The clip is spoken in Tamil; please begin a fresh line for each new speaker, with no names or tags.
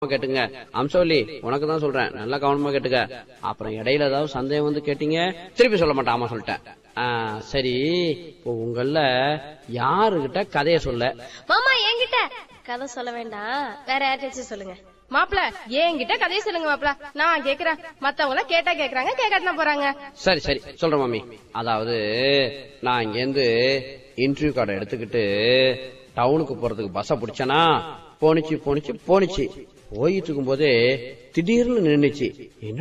கேட்டுங்க அம்சவல்லி உனக்கு தான் சொல்றேன் நல்லா கவனமா கேட்டுக்க அப்புறம் இடையில ஏதாவது சந்தேகம் வந்து கேட்டீங்க திருப்பி சொல்ல மாட்டேன் ஆமா சொல்லிட்டேன் ஆ, சரி இப்போ உங்கள யாருகிட்ட கதைய சொல்ல
மாமா என்கிட்ட கதை சொல்ல வேண்டாம் வேற யார்ட்டாச்சும் சொல்லுங்க
மாப்பிள என்கிட்ட கதையை சொல்லுங்க மாப்பிள நான் கேக்குறேன் மத்தவங்க கேட்டா கேக்குறாங்க கேட்காட்டினா போறாங்க
சரி சரி சொல்றேன் மாமி அதாவது நான் இங்கேருந்து இன்டர்வியூ கார்டை எடுத்துக்கிட்டு டவுனுக்கு போறதுக்கு பஸ்ஸ பிடிச்சனா போனிச்சு போனிச்சு போனிச்சு போயிட்டு இருக்கும்போதே திடீர்னு நின்னுச்சு என்ன